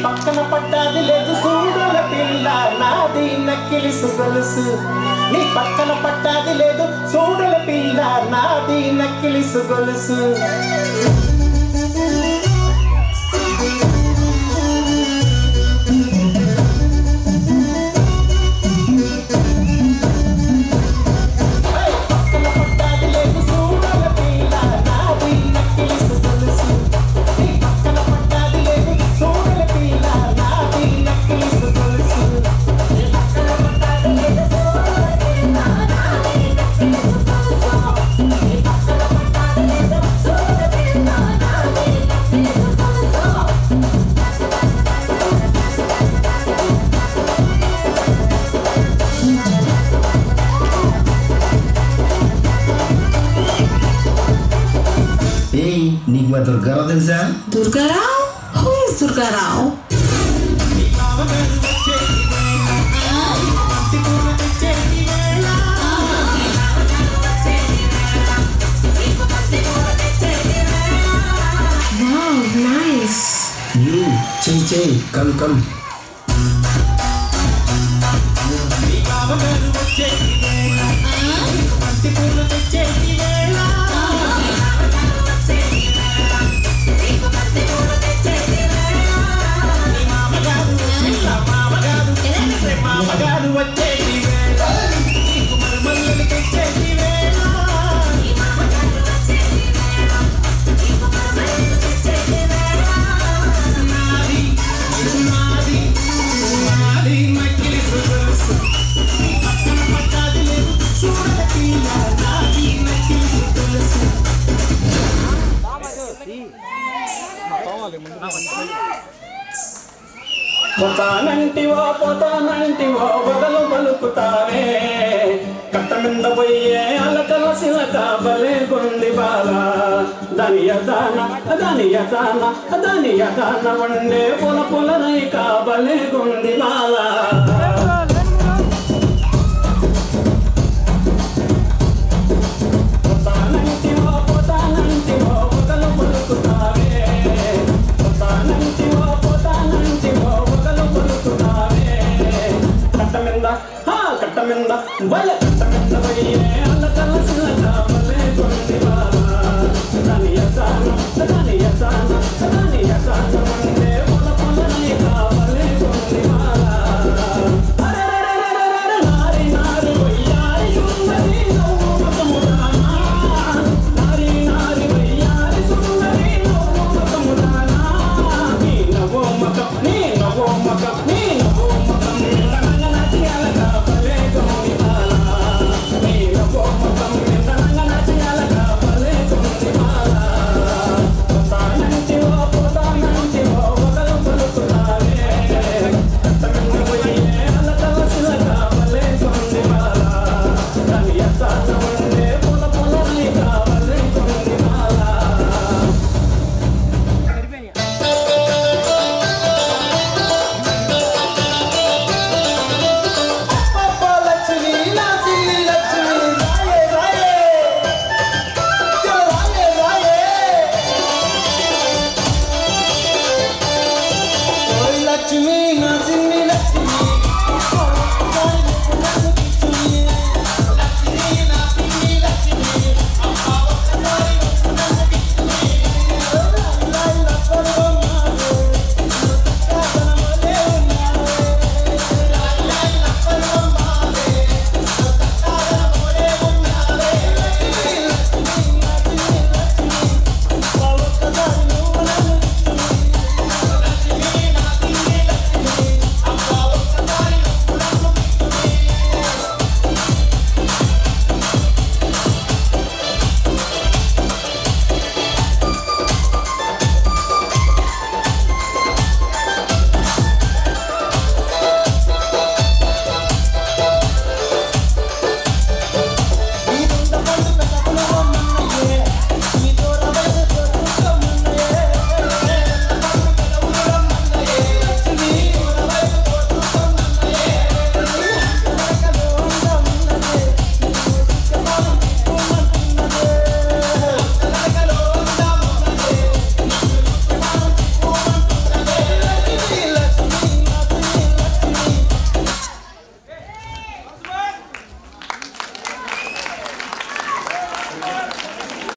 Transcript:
పక్కన పడ్డాది లేదు సూడుల పిల్ల నాది నక్కిలిసు గొలుసు నీ పక్కన పడ్డాది లేదు సూడుల పిల్ల నాది నక్కిలిసు గొలుసు పక్కన పడ్డాది లేదు సూడుల పిల్ల నాది నక్కిలిసు గొలుసు నీ పక్కన పడ్డాది లేదు సూడుల పిల్ల నాది నక్కిలిసు గొలుసు ఏయ్ నీకు మా దుర్గారావు తెలుసా Durgarao who is Durgarao wow nice you చెయ్యి చెయ్యి కమ్ కమ్ మామగారు వచ్చేటి వేళ నీకు మరుమల్లులు తెచ్చేటి వేళ నాది నాది నాది నక్కిలి సుగొలుసు నీ పక్కన పట్టాది లేదు చూడల పిల్ల నాది నక్కిలి సుగొలుసు పోతానంటివో పోతానంటివో బదలు పలుకుతావే కట్ట మీద పోయే అలకల శిలక బలే గుండి బాల దాని యదాన దాని యదాన దాని యదాన వండే పొల పొలనై కాబలే గుండి బాల